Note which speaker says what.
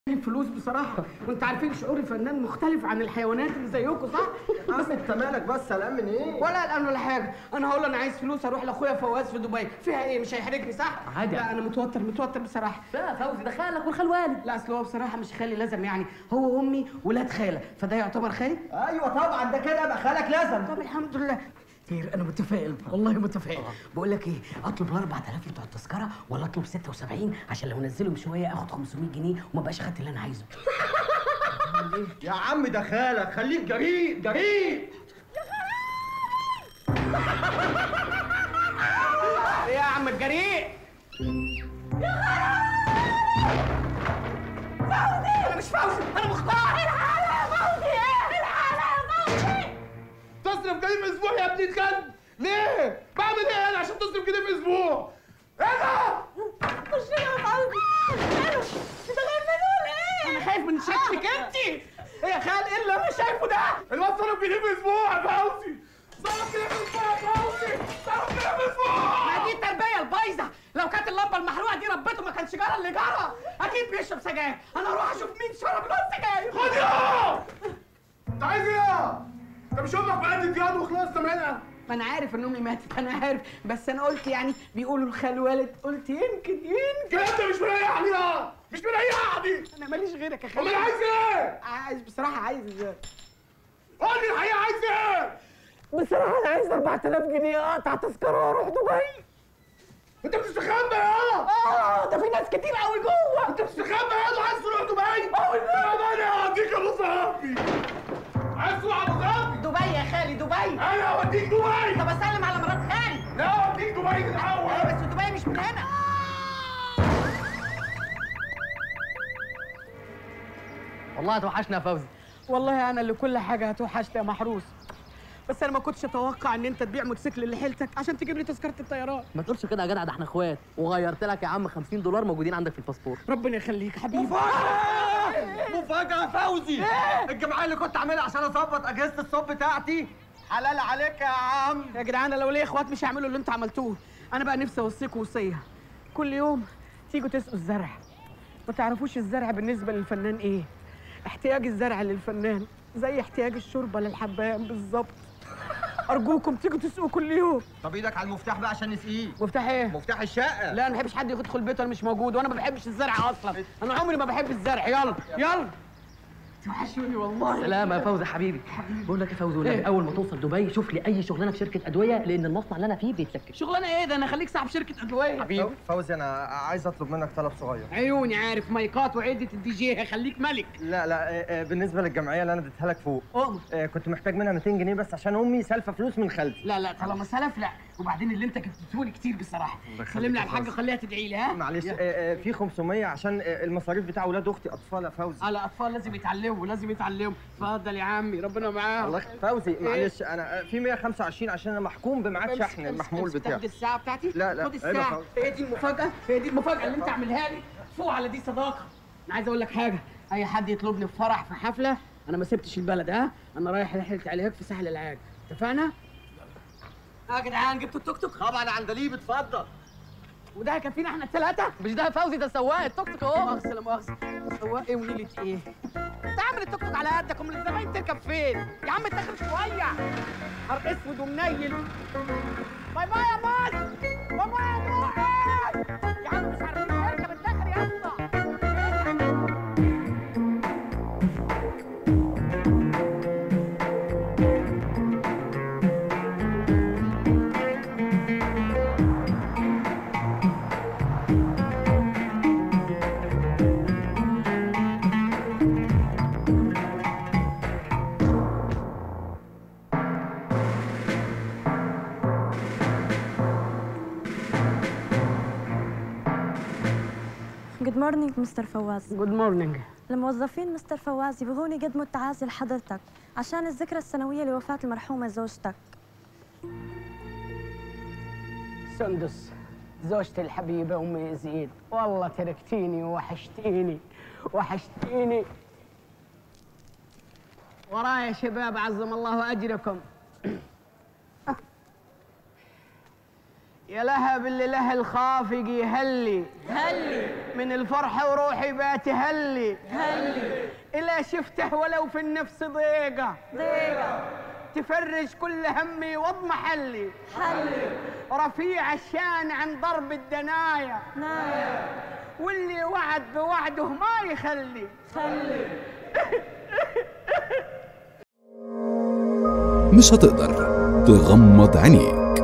Speaker 1: الفلوس بصراحه وانت عارفين شعور الفنان مختلف عن الحيوانات اللي زيكم صح؟
Speaker 2: عم انت مالك بس قلقان من ايه؟
Speaker 1: ولا قلقان ولا حاجه انا هقول له انا عايز فلوس اروح لاخويا فواز في دبي فيها ايه مش هيحرجني صح؟
Speaker 3: عادي.
Speaker 1: لا انا متوتر متوتر بصراحه
Speaker 3: لا فوزي ده خالك والخال والد
Speaker 1: لا اصل هو بصراحه مش خالي لازم يعني هو وامي ولاد خاله فده يعتبر خالي؟
Speaker 2: ايوه طبعا ده كده يبقى خالك لازم
Speaker 1: طب الحمد لله خير انا متفائل والله متفائل بقول لك ايه اطلب ال 4000 بتوع التذكره ولا اطلب 76 عشان لو نزلهم شويه اخد 500 جنيه وما بقاش خدت اللي انا عايزه
Speaker 2: يا عم ده خالك خليك جريء جريء
Speaker 1: ايه يا عم الجريء فوزي انا مش فوزي انا مختار الحالة يا فوزي الحالة يا فوزي
Speaker 4: تصرف جنيه في اسبوع يا ابني الكلب ليه؟ بعمل ايه انا عشان تصرف جنيه في اسبوع؟ ايه ده؟
Speaker 1: خش يا فوزي انت خايف مني ولا ايه؟ انا خايف من شكلك انت ايه يا خال ايه اللي انا شايفه ده؟
Speaker 4: الواد صرف جنيه في اسبوع يا فوزي صرف جنيه في اسبوع يا فوزي صرف جنيه في اسبوع
Speaker 1: ما دي التربية البايظة لو كانت اللمبة المحروقة دي ربته ما كانش جرى اللي جرى أكيد بيشرب سجاير أنا أروح أشوف مين شرب له السجاير
Speaker 4: خد يا انت عايز ايه؟ انت مش امك ماتت ياض وخلصت منها
Speaker 1: ما أنا عارف إن أمي ماتت أنا عارف بس أنا قلت يعني بيقولوا الخال والد قلت يمكن يمكن
Speaker 4: كده انت مش مريحني يا مش مريحني
Speaker 1: أنا ماليش غيرك يا
Speaker 4: امال
Speaker 1: خالد
Speaker 4: عايز ايه؟
Speaker 1: عايز بصراحة عايز
Speaker 4: قول لي الحقيقه عايز ايه؟
Speaker 1: بصراحة أنا عايز 4000 جنيه أقطع تذكرة وأروح دبي
Speaker 4: انت بتستخبى يا
Speaker 1: آه ده في ناس كتير قوي جوه
Speaker 4: انت بتستخبى يا وعايز تروح دبي؟ اه والنبي انا هوديك ابو ظبي عايز تروح ابو ظبي؟
Speaker 1: دبي يا خالي دبي
Speaker 4: انا هوديك دبي
Speaker 1: طب أسلم على مرات خالي
Speaker 4: لا هوديك دبي
Speaker 1: أيوة
Speaker 4: الاول
Speaker 1: بس دبي مش من هنا
Speaker 3: والله هتوحشنا يا فوزي
Speaker 1: والله انا اللي كل حاجه هتوحشني يا محروس بس انا ما كنتش اتوقع ان انت تبيع موتوسيكل اللي حيلتك عشان تجيب لي تذكره الطيران
Speaker 3: ما تقولش كده يا جدع ده احنا اخوات وغيرت لك يا عم 50 دولار موجودين عندك في الباسبور
Speaker 1: ربنا يخليك حبيبي
Speaker 2: مفاجأة يا فوزي الجمعية اللي كنت عاملها عشان اظبط اجهزة الصوب بتاعتي حلال عليك يا عم
Speaker 1: يا جدعان أنا لو ليا اخوات مش هيعملوا اللي انتوا عملتوه انا بقى نفسي اوصيكم وصيه كل يوم تيجوا تسقوا الزرع ما تعرفوش الزرع بالنسبه للفنان ايه احتياج الزرع للفنان زي احتياج الشوربه للحبان بالظبط ارجوكم تيجوا تسقوا كل يوم
Speaker 2: طب ايدك على المفتاح بقى عشان نسقيه
Speaker 1: مفتاح ايه
Speaker 2: مفتاح الشقة
Speaker 1: لا انا ما بحبش حد يدخل بيته وانا مش موجود وانا ما بحبش الزرع اصلا انا عمري ما بحب الزرع يلا يلا توحشوني والله
Speaker 3: سلام يا فوزي حبيبي بقول لك يا فوزي والنبي
Speaker 1: إيه؟
Speaker 3: اول ما توصل دبي شوف لي اي شغلانه في شركه ادويه لان المصنع اللي انا فيه بيتلكك
Speaker 1: شغلانه ايه ده انا خليك صاحب شركه ادويه
Speaker 2: فو- فوزي انا عايز اطلب منك طلب صغير
Speaker 1: عيوني عارف مايكات وعده الدي جي هخليك ملك
Speaker 2: لا لا آه، آه، بالنسبة للجمعية اللي انا اديتها لك فوق
Speaker 1: أؤمر
Speaker 2: آه، كنت محتاج منها 200 جنيه بس عشان امي سالفة فلوس من خالتي
Speaker 1: لا لا طالما سلف لا وبعدين اللي انت جبته لي كتير بصراحه
Speaker 2: الله يخليك
Speaker 1: سلم لي
Speaker 2: يا
Speaker 1: على الحاجه
Speaker 2: فوزي.
Speaker 1: خليها تدعي لي ها
Speaker 2: معلش
Speaker 1: يا.
Speaker 2: آه، آه، في 500 عشان آه، المصاريف بتاع اولاد اختي اطفال يا فوزي
Speaker 1: على اطفال لازم يتعلموا لازم يتعلموا اتفضل يا عمي ربنا معاهم
Speaker 2: الله يخ- فوزي معلش انا آه، في 125 عشان انا محكوم بميعاد شحن المحمول بتاعي
Speaker 1: تاخد الساعه بتاعتي
Speaker 2: لا، لا،
Speaker 1: خد
Speaker 2: عيب يا
Speaker 1: الساعه
Speaker 2: فوزي.
Speaker 1: هي دي المفاجاه هي دي المفاجاه اللي انت عاملها لي فوق على دي صداقه انا عايز اقول لك حاجه اي حد يطلبني في فرح في حفله انا ما سبتش البلد ها انا رايح رحله علاج في ساحل العاج اتفقنا اه يا جدعان جبتوا التوك توك
Speaker 2: طبعا عندليب اتفضل
Speaker 1: وده هيكفينا احنا الثلاثه
Speaker 3: مش ده يا فوزي ده سواق التوك توك اهو
Speaker 1: مؤاخذة لا مؤاخذة سواق ايه ونيلة ايه؟ انت عامل التوك توك على قدك امال الزباين تركب فين؟ يا عم اتاخر شوية نهار اسود ومنيل باي باي يا باص باي باي يا بوحي يا عم مش عارفين نركب اتاخر يا اسطى
Speaker 5: جود مورنينج مستر فواز
Speaker 1: جود مورنينج
Speaker 5: الموظفين مستر فواز يبغون يقدموا التعازي لحضرتك عشان الذكرى السنوية لوفاة المرحومة زوجتك
Speaker 1: سندس زوجتي الحبيبة أم يزيد والله تركتيني ووحشتيني وحشتيني ورايا يا شباب عظم الله أجركم يا لها باللي له الخافق يهلي
Speaker 5: هلي
Speaker 1: من الفرح وروحي باتهلي
Speaker 5: هلي
Speaker 1: إلا شفته ولو في النفس ضيقة
Speaker 5: ضيقة
Speaker 1: تفرج كل همي واضمحلي
Speaker 5: حلي
Speaker 1: رفيع الشان عن ضرب الدنايا
Speaker 5: نايا
Speaker 1: واللي وعد بوعده ما يخلي
Speaker 5: خلي
Speaker 6: مش هتقدر تغمض عينيك